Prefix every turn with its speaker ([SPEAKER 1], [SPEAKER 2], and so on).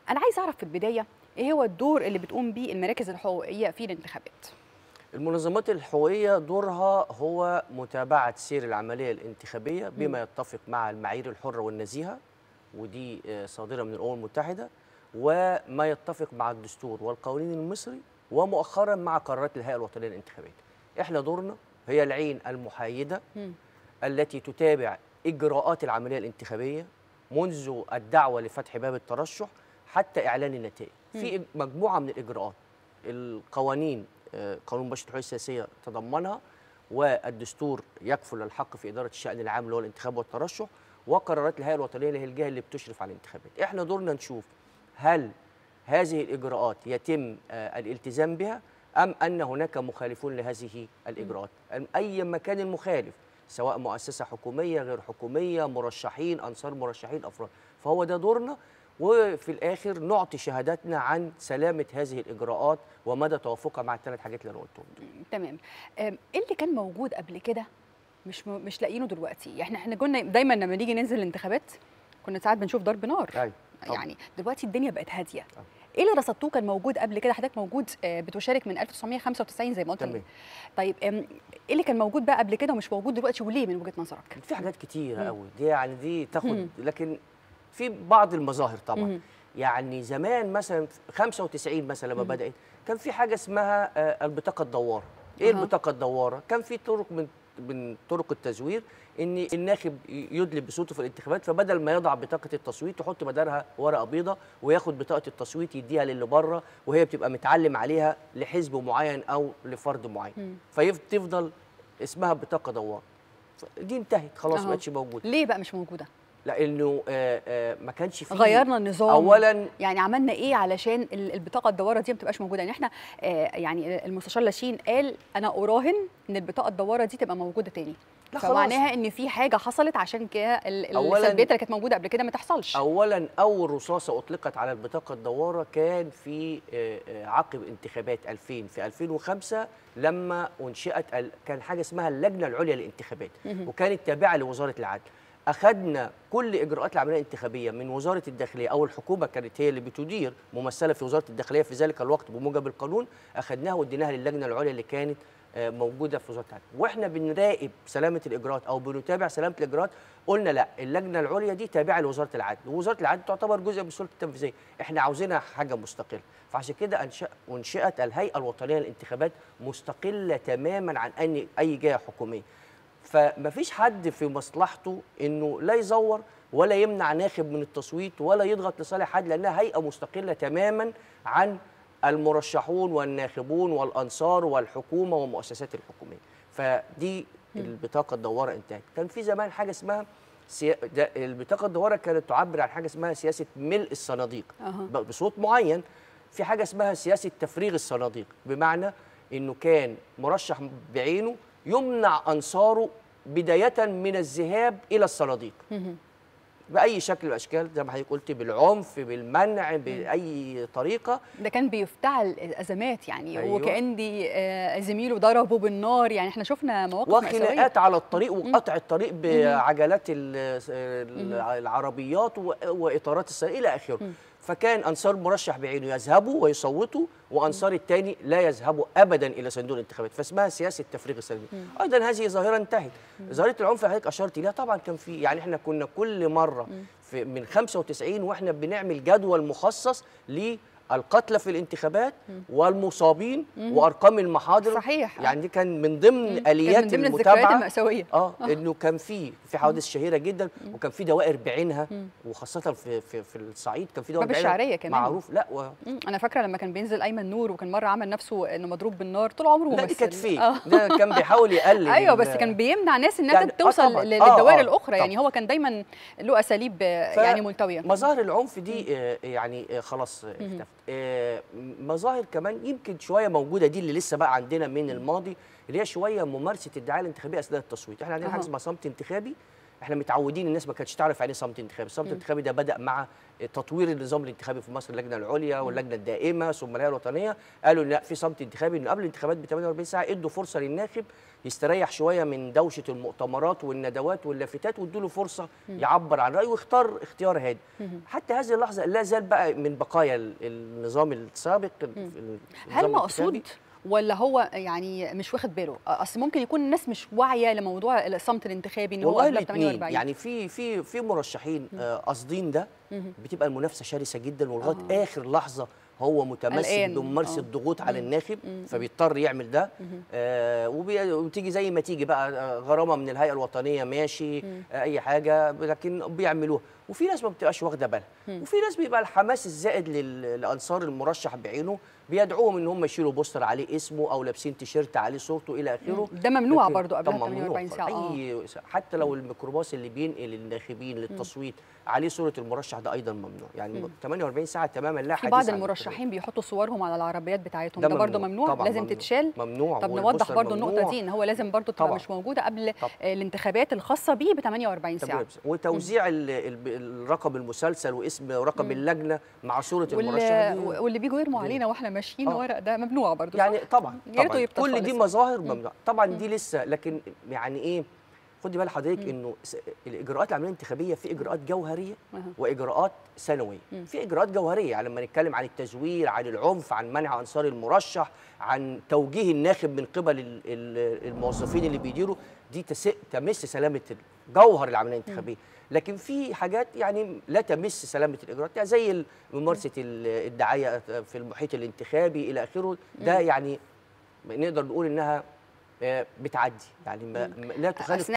[SPEAKER 1] انا عايز اعرف في البدايه ايه هو الدور اللي بتقوم بيه المراكز الحقوقيه في الانتخابات
[SPEAKER 2] المنظمات الحقوقية دورها هو متابعة سير العملية الانتخابية بما يتفق مع المعايير الحرة والنزيهة ودي آه، صادرة من الأمم المتحدة وما يتفق مع الدستور والقوانين المصري ومؤخرا مع قرارات الهيئة الوطنية للانتخابات احنا دورنا هي العين المحايدة
[SPEAKER 1] مم.
[SPEAKER 2] التي تتابع إجراءات العملية الانتخابية منذ الدعوة لفتح باب الترشح حتى إعلان النتائج في مجموعة من الإجراءات القوانين آه، قانون بشر الحقوق السياسية تضمنها والدستور يكفل الحق في إدارة الشأن العام اللي هو الانتخاب والترشح وقرارات الهيئة الوطنية اللي هي الجهة اللي بتشرف على الانتخابات احنا دورنا نشوف هل هذه الإجراءات يتم آه، الالتزام بها أم أن هناك مخالفون لهذه الإجراءات أم أي مكان المخالف سواء مؤسسة حكومية غير حكومية مرشحين أنصار مرشحين أفراد فهو ده دورنا وفي الآخر نعطي شهاداتنا عن سلامة هذه الإجراءات ومدى توافقها مع الثلاث حاجات اللي أنا قلتهم دول.
[SPEAKER 1] تمام أم، ايه اللي كان موجود قبل كده مش م... مش لاقيينه دلوقتي احنا احنا كنا دايما لما نيجي ننزل الانتخابات كنا ساعات بنشوف ضرب نار
[SPEAKER 2] أيوة طبعاً.
[SPEAKER 1] يعني دلوقتي الدنيا بقت هاديه
[SPEAKER 2] طبعاً.
[SPEAKER 1] ايه اللي رصدتوه كان موجود قبل كده حضرتك موجود آه، بتشارك من 1995 زي ما قلت
[SPEAKER 2] تمام.
[SPEAKER 1] طيب أم، ايه اللي كان موجود بقى قبل كده ومش موجود دلوقتي وليه من وجهه نظرك
[SPEAKER 2] في حاجات كتيرة
[SPEAKER 1] مم.
[SPEAKER 2] قوي دي يعني دي تاخد
[SPEAKER 1] مم.
[SPEAKER 2] لكن في بعض المظاهر طبعا
[SPEAKER 1] مم.
[SPEAKER 2] يعني زمان مثلا في 95 مثلا لما
[SPEAKER 1] مم.
[SPEAKER 2] بدات كان في حاجه اسمها آه، البطاقه الدواره ايه
[SPEAKER 1] أها.
[SPEAKER 2] البطاقه الدواره كان في طرق من من طرق التزوير ان الناخب يدلب بصوته في الانتخابات فبدل ما يضع بطاقه التصويت يحط بدلها ورقه بيضاء وياخد بطاقه التصويت يديها للي بره وهي بتبقى متعلم عليها لحزب معين او لفرد معين
[SPEAKER 1] مم.
[SPEAKER 2] فتفضل اسمها بطاقه دواره ف- دي انتهت خلاص
[SPEAKER 1] أها.
[SPEAKER 2] ما بقتش موجوده
[SPEAKER 1] ليه بقى مش موجوده
[SPEAKER 2] لانه آه، آه، ما كانش فيه
[SPEAKER 1] غيرنا النظام
[SPEAKER 2] اولا
[SPEAKER 1] يعني عملنا ايه علشان ال- البطاقه الدواره دي ما تبقاش موجوده يعني احنا آه يعني المستشار لاشين قال انا اراهن ان البطاقه الدواره دي تبقى موجوده تاني
[SPEAKER 2] لا خلاص.
[SPEAKER 1] فمعناها ان في حاجه حصلت عشان كده ال-
[SPEAKER 2] أولاً-
[SPEAKER 1] السلبيات اللي كانت موجوده قبل كده ما تحصلش
[SPEAKER 2] اولا اول رصاصه اطلقت على البطاقه الدواره كان في آه، آه، عقب انتخابات 2000 في 2005 لما انشئت ال- كان حاجه اسمها اللجنه العليا للانتخابات
[SPEAKER 1] مهم.
[SPEAKER 2] وكانت تابعه لوزاره العدل اخذنا كل اجراءات العمليه الانتخابيه من وزاره الداخليه او الحكومه كانت هي اللي بتدير ممثله في وزاره الداخليه في ذلك الوقت بموجب القانون اخذناها واديناها للجنه العليا اللي كانت آه، موجوده في وزاره العدل واحنا بنراقب سلامه الاجراءات او بنتابع سلامه الاجراءات قلنا لا اللجنه العليا دي تابعه لوزاره العدل ووزاره العدل تعتبر جزء من السلطه التنفيذيه احنا عاوزينها حاجه مستقله فعشان كده انشا انشئت الهيئه الوطنيه للانتخابات مستقله تماما عن اي اي جهه حكوميه فمفيش حد في مصلحته انه لا يزور ولا يمنع ناخب من التصويت ولا يضغط لصالح حد لانها هيئه مستقله تماما عن المرشحون والناخبون والانصار والحكومه والمؤسسات الحكوميه فدي البطاقه الدواره انتهت كان في زمان حاجه اسمها سيا... ده البطاقه الدواره كانت تعبر عن حاجه اسمها سياسه ملء الصناديق
[SPEAKER 1] أها.
[SPEAKER 2] ب- بصوت معين في حاجه اسمها سياسه تفريغ الصناديق بمعنى انه كان مرشح بعينه يمنع انصاره بدايه من الذهاب الى الصناديق
[SPEAKER 1] مهم.
[SPEAKER 2] باي شكل من الاشكال زي ما حضرتك قلت بالعنف بالمنع باي طريقه
[SPEAKER 1] ده كان بيفتعل ازمات يعني
[SPEAKER 2] أيوة.
[SPEAKER 1] وكان دي آه، زميله ضربه بالنار يعني احنا شفنا مواقف مأساوية.
[SPEAKER 2] وخناقات على الطريق وقطع الطريق بعجلات ال- ال- العربيات و- واطارات السيارة الى اخره فكان انصار مرشح بعينه يذهبوا ويصوتوا وانصار الثاني لا يذهبوا ابدا الى صندوق الانتخابات فاسمها سياسه تفريغ الصناديق ايضا هذه ظاهره انتهت ظاهره العنف اللي حضرتك اشرت ليها طبعا كان في يعني احنا كنا كل مره في من 95 واحنا بنعمل جدول مخصص للقتلى في الانتخابات والمصابين وارقام المحاضر
[SPEAKER 1] صحيح.
[SPEAKER 2] يعني دي كان من ضمن
[SPEAKER 1] كان
[SPEAKER 2] اليات
[SPEAKER 1] من ضمن الذكريات
[SPEAKER 2] المتابعه
[SPEAKER 1] المأساوية
[SPEAKER 2] اه انه كان في في حوادث شهيره جدا وكان في دوائر بعينها وخاصه في في, في الصعيد كان في دوائر
[SPEAKER 1] باب
[SPEAKER 2] بعينها
[SPEAKER 1] الشعرية كمان.
[SPEAKER 2] معروف لا و...
[SPEAKER 1] مم، انا فاكره لما كان بينزل ايمن نور وكان مره عمل نفسه انه مضروب بالنار طول عمره
[SPEAKER 2] لا دي
[SPEAKER 1] ممثل
[SPEAKER 2] كانت فيك
[SPEAKER 1] آه.
[SPEAKER 2] ده كان بيحاول يقلل
[SPEAKER 1] ايوه
[SPEAKER 2] ال-
[SPEAKER 1] بس كان بيمنع ناس انها
[SPEAKER 2] يعني- آه
[SPEAKER 1] توصل
[SPEAKER 2] طبعاً.
[SPEAKER 1] لل-
[SPEAKER 2] آه،
[SPEAKER 1] للدوائر
[SPEAKER 2] آه،
[SPEAKER 1] الاخرى يعني هو كان دايما له اساليب آه،
[SPEAKER 2] ف-
[SPEAKER 1] يعني ملتويه
[SPEAKER 2] مظاهر العنف دي آه، يعني آه، خلاص آه، اختفت آه، مظاهر كمان يمكن شويه موجوده دي اللي لسه بقى عندنا من الماضي اللي هي شويه ممارسه الدعايه الانتخابيه اثناء التصويت احنا عندنا حاجه
[SPEAKER 1] أها.
[SPEAKER 2] اسمها صمت انتخابي احنا متعودين الناس ما كانتش تعرف يعني ايه صمت انتخابي الصمت الانتخابي ده بدا مع تطوير النظام الانتخابي في مصر اللجنه العليا واللجنه الدائمه ثم الهيئه الوطنيه قالوا لا في صمت انتخابي انه قبل الانتخابات ب 48 ساعه ادوا فرصه للناخب يستريح شويه من دوشه المؤتمرات والندوات واللافتات وادوا له فرصه يعبر عن رايه ويختار اختيار هادي حتى هذه اللحظه لا زال بقى من بقايا ال- النظام السابق النظام
[SPEAKER 1] هل
[SPEAKER 2] الانتخابي.
[SPEAKER 1] مقصود ولا هو يعني مش واخد باله اصل ممكن يكون الناس مش واعيه لموضوع الصمت الانتخابي ان هو
[SPEAKER 2] والله
[SPEAKER 1] قبلها ب
[SPEAKER 2] الاثنين
[SPEAKER 1] 48
[SPEAKER 2] يعني في في في مرشحين آه، قاصدين ده بتبقى المنافسه شرسه جدا ولغايه
[SPEAKER 1] آه.
[SPEAKER 2] اخر لحظه هو متمسك
[SPEAKER 1] قلقان.
[SPEAKER 2] بممارسه
[SPEAKER 1] آه.
[SPEAKER 2] ضغوط على الناخب فبيضطر يعمل ده آه وبي- وبتيجي زي ما تيجي بقى آه، غرامه من الهيئه الوطنيه ماشي آه اي حاجه لكن بيعملوها وفي ناس ما بتبقاش واخده بالها وفي ناس بيبقى الحماس الزائد لل- لانصار المرشح بعينه بيدعوهم ان هم يشيلوا بوستر عليه اسمه او لابسين تيشيرت عليه صورته الى اخره
[SPEAKER 1] ده ممنوع
[SPEAKER 2] لكن-
[SPEAKER 1] برضو قبلها
[SPEAKER 2] طبعاً
[SPEAKER 1] 48
[SPEAKER 2] ممنوع.
[SPEAKER 1] ساعة، آه.
[SPEAKER 2] اي حتى لو الميكروباص اللي بينقل الناخبين للتصويت عليه صوره المرشح ده ايضا ممنوع يعني 48 ساعه تماما لا
[SPEAKER 1] في
[SPEAKER 2] حديث
[SPEAKER 1] بعض
[SPEAKER 2] عن
[SPEAKER 1] المرشحين بيحطوا صورهم على العربيات بتاعتهم
[SPEAKER 2] ده
[SPEAKER 1] ده, برضه
[SPEAKER 2] ممنوع.
[SPEAKER 1] ممنوع
[SPEAKER 2] طبعاً
[SPEAKER 1] لازم
[SPEAKER 2] ممنوع.
[SPEAKER 1] تتشال
[SPEAKER 2] ممنوع
[SPEAKER 1] طب
[SPEAKER 2] والبوستر
[SPEAKER 1] نوضح برضه النقطه
[SPEAKER 2] ممنوع.
[SPEAKER 1] دي ان هو لازم برضه تبقى
[SPEAKER 2] طبعاً.
[SPEAKER 1] مش موجوده قبل
[SPEAKER 2] طبعاً.
[SPEAKER 1] آه، الانتخابات الخاصه بيه ب 48
[SPEAKER 2] طب
[SPEAKER 1] ساعه
[SPEAKER 2] بس- وتوزيع ال- ال- الرقم المسلسل واسم رقم اللجنه مع صوره المرشح
[SPEAKER 1] واللي,
[SPEAKER 2] دي
[SPEAKER 1] واللي بيجوا يرموا علينا واحنا ماشيين
[SPEAKER 2] آه.
[SPEAKER 1] ورق ده ممنوع برضه
[SPEAKER 2] يعني
[SPEAKER 1] صح؟
[SPEAKER 2] طبعا
[SPEAKER 1] يا ريته
[SPEAKER 2] طبعا
[SPEAKER 1] يبطل
[SPEAKER 2] كل دي
[SPEAKER 1] خالص.
[SPEAKER 2] مظاهر ممنوعه طبعا دي لسه لكن يعني ايه خدي بال حضرتك انه س- الاجراءات العمليه الانتخابيه في اجراءات جوهريه
[SPEAKER 1] أها.
[SPEAKER 2] واجراءات ثانويه في اجراءات جوهريه يعني لما نتكلم عن التزوير عن العنف عن منع انصار المرشح عن توجيه الناخب من قبل ال- ال- الموظفين اللي بيديروا دي تس- تمس سلامه جوهر العمليه الانتخابيه لكن في حاجات يعني لا تمس سلامه الاجراءات يعني زي ال- ممارسه ال- الدعايه في المحيط الانتخابي الى اخره ده يعني نقدر نقول انها آه، بتعدي يعني ما ما- لا تخالف